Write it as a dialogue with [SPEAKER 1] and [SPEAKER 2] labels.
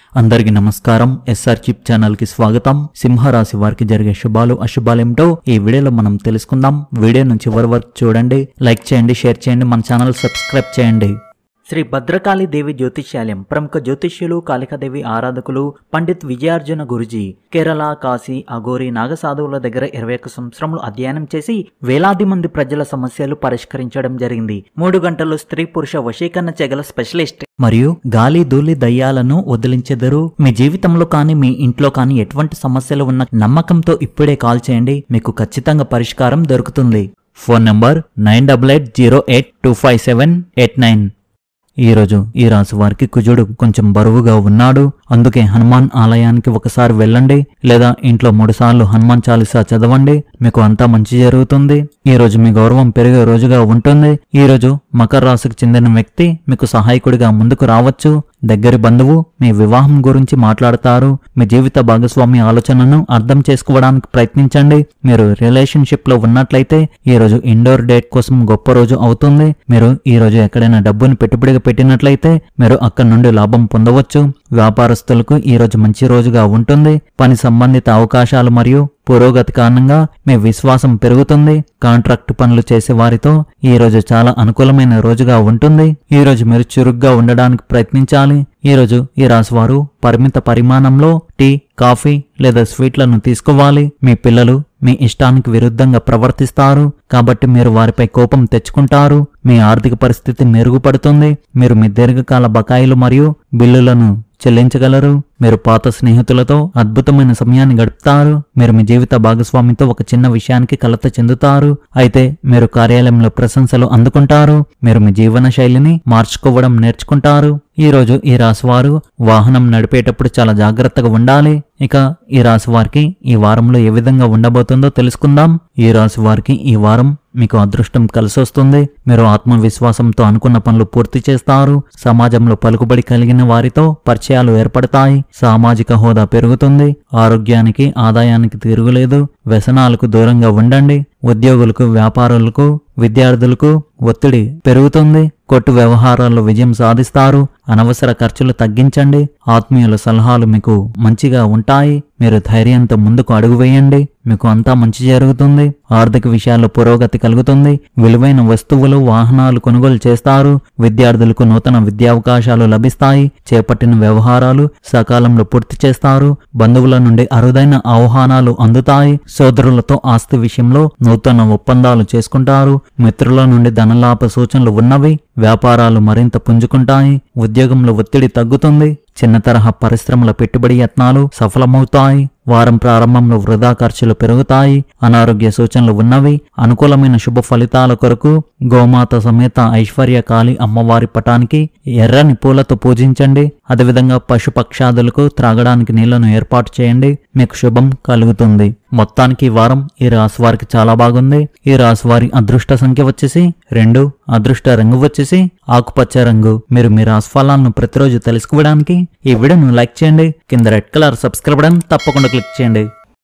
[SPEAKER 1] అందరికీ నమస్కారం SR chip channel కి స్వాగతం సింహరాశి వారికి జరిగే శుభాలు అశుభాలేమిటో ఈ వీడియోలో మనం తెలుసుకుందాం వీడియోను చివరి వరకు చూడండి లైక్ చేయండి షేర్ చేయండి మన ఛానల్ సబ్స్క్రైబ్ చేయండి శ్రీ భద్రకాళి దేవి జ్యోతిష్యాలయం ప్రముఖ జ్యోతిష్యులు కాళికాదేవి ఆరాధకులు పండిత్ విజయార్జున గురుజీ కేరళ కాశీ అఘోరి నాగసాధువుల దగ్గర ఇరవై ఒక్క సంవత్సరములు అధ్యయనం చేసి వేలాది మంది ప్రజల సమస్యలు పరిష్కరించడం జరిగింది మూడు గంటలు స్త్రీ పురుష వశీకరణ చెగల స్పెషలిస్ట్ మరియు గాలి ధూళి దయ్యాలను వదిలించెదరు మీ జీవితంలో కానీ మీ ఇంట్లో కానీ ఎటువంటి సమస్యలు ఉన్న నమ్మకంతో ఇప్పుడే కాల్ చేయండి మీకు ఖచ్చితంగా పరిష్కారం దొరుకుతుంది phone number nine double eight zero eight two five seven eight nine ఈరోజు ఈ రాశి వారికి కుజుడు కొంచెం బరువుగా ఉన్నాడు అందుకే హనుమాన్ ఆలయానికి ఒకసారి వెళ్ళండి లేదా ఇంట్లో మూడుసార్లు హనుమాన్ చాలీసా చదవండి మీకు అంతా మంచి జరుగుతుంది ఈ రోజు మీ గౌరవం పెరిగే రోజుగా ఉంటుంది ఈ రోజు మకర రాశికి చెందిన వ్యక్తి మీకు సహాయకుడిగా ముందుకు రావచ్చు దగ్గరి బంధువు మీ వివాహం గురించి మాట్లాడతారు మీ జీవిత భాగస్వామి ఆలోచనను అర్థం చేసుకోవడానికి ప్రయత్నించండి మీరు రిలేషన్షిప్ లో ఉన్నట్లయితే ఈ రోజు ఇండోర్ డేట్ కోసం గొప్ప రోజు అవుతుంది మీరు ఈ రోజు ఎక్కడైనా డబ్బుని పెట్టుబడిగా పెట్టినట్లయితే మీరు అక్కడి నుండి లాభం పొందవచ్చు వ్యాపారస్తులకు ఈ రోజు మంచి రోజుగా ఉంటుంది పని సంబంధిత అవకాశాలు మరియు పురోగతి కారణంగా మీ విశ్వాసం పెరుగుతుంది కాంట్రాక్ట్ పనులు చేసే వారితో ఈ రోజు చాలా అనుకూలమైన రోజుగా ఉంటుంది ఈ రోజు మీరు చురుగ్గా ఉండడానికి ప్రయత్నించాలి ఈ రోజు ఈ రాశి వారు పరిమిత పరిమాణంలో టీ కాఫీ లేదా స్వీట్లను తీసుకోవాలి మీ పిల్లలు మీ ఇష్టానికి విరుద్ధంగా ప్రవర్తిస్తారు కాబట్టి మీరు వారిపై కోపం తెచ్చుకుంటారు మీ ఆర్థిక పరిస్థితి మెరుగుపడుతుంది మీరు మీ దీర్ఘకాల బకాయిలు మరియు బిల్లులను చెల్లించగలరు మీరు పాత స్నేహితులతో అద్భుతమైన సమయాన్ని గడుపుతారు మీరు మీ జీవిత భాగస్వామితో ఒక చిన్న విషయానికి కలత చెందుతారు అయితే మీరు కార్యాలయంలో ప్రశంసలు అందుకుంటారు మీరు మీ జీవన శైలిని మార్చుకోవడం నేర్చుకుంటారు ఈ రోజు ఈ రాశి వారు వాహనం నడిపేటప్పుడు చాలా జాగ్రత్తగా ఉండాలి ఇక ఈ రాశి వారికి ఈ వారంలో ఏ విధంగా ఉండబోతుందో తెలుసుకుందాం ఈ రాశి వారికి ఈ వారం మీకు అదృష్టం కలిసొస్తుంది మీరు ఆత్మవిశ్వాసంతో అనుకున్న పనులు పూర్తి చేస్తారు సమాజంలో పలుకుబడి కలిగిన వారితో పరిచయాలు ఏర్పడతాయి సామాజిక హోదా పెరుగుతుంది ఆరోగ్యానికి ఆదాయానికి తిరుగులేదు వ్యసనాలకు దూరంగా ఉండండి ఉద్యోగులకు వ్యాపారులకు విద్యార్థులకు ఒత్తిడి పెరుగుతుంది కొట్టు వ్యవహారాల్లో విజయం సాధిస్తారు అనవసర ఖర్చులు తగ్గించండి ఆత్మీయుల సలహాలు మీకు మంచిగా ఉంటాయి మీరు ధైర్యంతో ముందుకు అడుగు వేయండి మీకు అంతా మంచి జరుగుతుంది ఆర్థిక విషయాల్లో పురోగతి కలుగుతుంది విలువైన వస్తువులు వాహనాలు కొనుగోలు చేస్తారు విద్యార్థులకు నూతన విద్యావకాశాలు లభిస్తాయి చేపట్టిన వ్యవహారాలు సకాలంలో పూర్తి చేస్తారు బంధువుల నుండి అరుదైన ఆహ్వానాలు అందుతాయి సోదరులతో ఆస్తి విషయంలో నూతన ఒప్పందాలు చేసుకుంటారు మిత్రుల నుండి ధనలాభ సూచనలు ఉన్నవి వ్యాపారాలు మరింత పుంజుకుంటాయి ఉద్యోగంలో ఒత్తిడి తగ్గుతుంది చిన్న తరహా పరిశ్రమల పెట్టుబడి యత్నాలు సఫలమవుతాయి వారం ప్రారంభంలో వృధా ఖర్చులు పెరుగుతాయి అనారోగ్య సూచనలు ఉన్నవి అనుకూలమైన శుభ ఫలితాల కొరకు గోమాత సమేత ఐశ్వర్య కాళి అమ్మవారి పటానికి ఎర్రని పూలతో పూజించండి అదేవిధంగా పశుపక్షాదులకు త్రాగడానికి నీళ్లను ఏర్పాటు చేయండి మీకు శుభం కలుగుతుంది మొత్తానికి ఈ వారం ఈ రాశి వారికి చాలా బాగుంది ఈ రాశి వారి అదృష్ట సంఖ్య వచ్చేసి రెండు అదృష్ట రంగు వచ్చేసి ఆకుపచ్చ రంగు మీరు మీ రాశి ఫలాలను ప్రతిరోజు తెలుసుకోవడానికి ఈ వీడియోను లైక్ చేయండి కింద రెడ్ కలర్ సబ్స్క్రైబ్ బటన్ తప్పకుండా క్లిక్ చేయండి